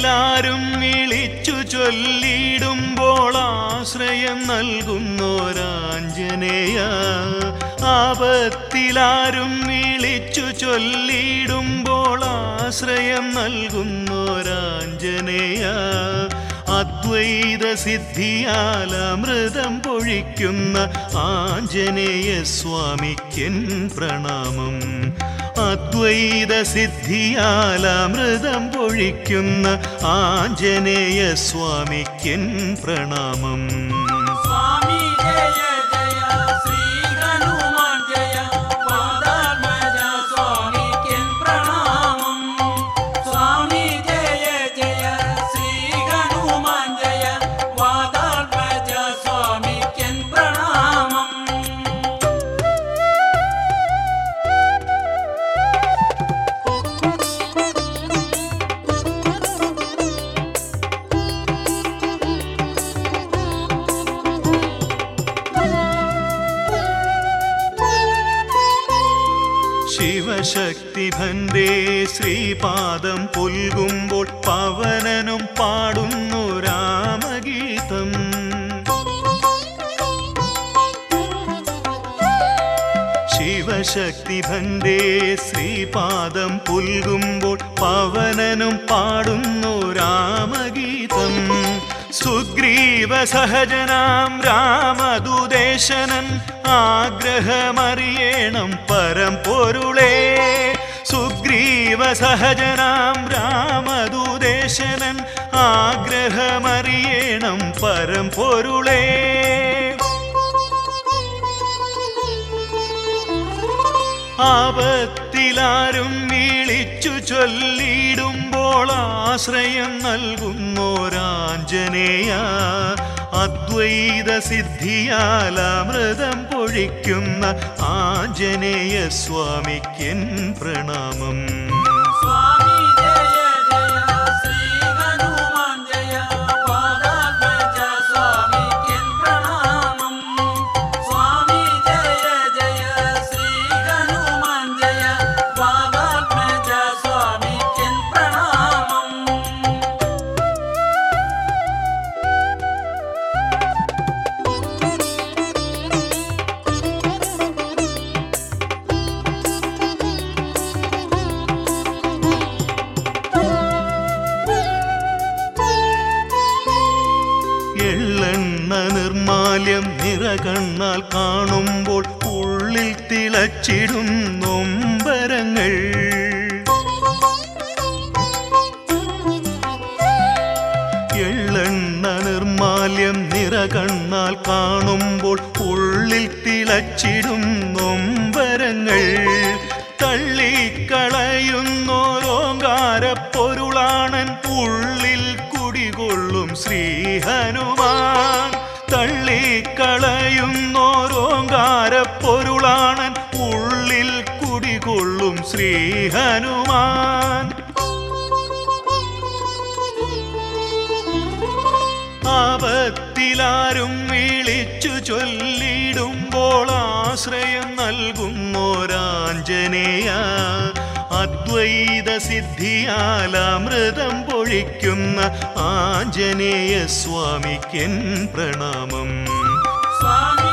ആപത്തിലാരും വിളിച്ചു ചൊല്ലിടുമ്പോൾ ആശ്രയം നൽകുന്നോരാഞ്ജനേയ ആപത്തിലാരും വിളിച്ചു ചൊല്ലിടുമ്പോൾ ആശ്രയം നൽകുന്നോരാഞ്ജനേയ അദ്വൈത സിദ്ധിയാൽ അമൃതം പൊഴിക്കുന്ന ആഞ്ജനേയ സ്വാമിക്കൻ പ്രണാമം അദ്വൈത സിദ്ധിയാൽ അമൃതം പൊഴിക്കുന്ന ആഞ്ജനേയ സ്വാമിക്കൻ പ്രണാമം സ്വാമി ജയ ജയ ശ്രീ ഹനുമാൻ ജയ പാദാത്മജ സ്വാമിക്കൻ പ്രണാമം സ്വാമി ജയ ജയ ശ്രീ ഹനുമാൻ ജയ പാദാത്മജ സ്വാമിക്കൻ പ്രണാമം ശിവശക്തി ഭന്റെ ശ്രീപാദം പുൽകുമ്പോൾ പവനനും പാടുന്നു രാമഗീതം ശിവശക്തി ഭന്റെ ശ്രീപാദം പുൽകുമ്പോൾ പവനനും പാടുന്നു രാമഗീതം സുഗ്രീവ സഹജനാം രാമദുദേശനൻ ആഗ്രഹമറിയണം പരം പൊരുളേ സുഗ്രീവ സഹജനാം രാമദുദേശനൻ ആഗ്രഹമറിയണം പരം പൊരുളേ ആപത്തിലാരും വിളിച്ചു ചൊല്ലിടുമ്പോൾ ആശ്രയം നൽകുന്നോരാഞ്ജനേയ അദ്വൈത സിദ്ധിയാൽ അമൃതം പൊഴിക്കുന്ന ആഞ്ജനേയ സ്വാമിക്കൻ പ്രണാമം സ്വാമി ജയ ജയ ശ്രീ ഹനുമാൻ ജയ പാദാത്മജ സ്വാമിക്കൻ പ്രണാമം സ്വാമി ജയ ജയ ശ്രീ ഹനുമാൻ ജയ പാദാത്മജ സ്വാമിക്കൻ പ്രണാമം എള്ളെണ്ണ നിർമാല്യം നിറകണ്ണാൽ കാണുമ്പോൾ ഉള്ളിൽ തിളച്ചിടും നൊമ്പരങ്ങൾ എള്ളെണ്ണ നിർമാല്യം നിറകണ്ണാൽ കാണുമ്പോൾ ഉള്ളിൽ തിളച്ചിടും നൊമ്പരങ്ങൾ തള്ളിക്കളയുന്നോരോങ്കാര പൊരുളാണൻ ഉള്ളിൽ കുടികൊള്ളും ശ്രീ ഹനുമാൻ തള്ളിക്കളയുന്നോരോങ്കാര പൊരുളാണൻ ഉള്ളിൽ കുടികൊള്ളും ശ്രീ ഹനുമാൻ ആപത്തിലാരും വിളിച്ചു ചൊല്ലിടുമ്പോൾ ആശ്രയം നൽകുന്നോരാഞ്ജനേയ അദ്വൈത സിദ്ധിയാൽ അമൃതം പൊഴിക്കുന്ന ആഞ്ജനേയ സ്വാമിക്കൻ പ്രണാമം സ്വാമി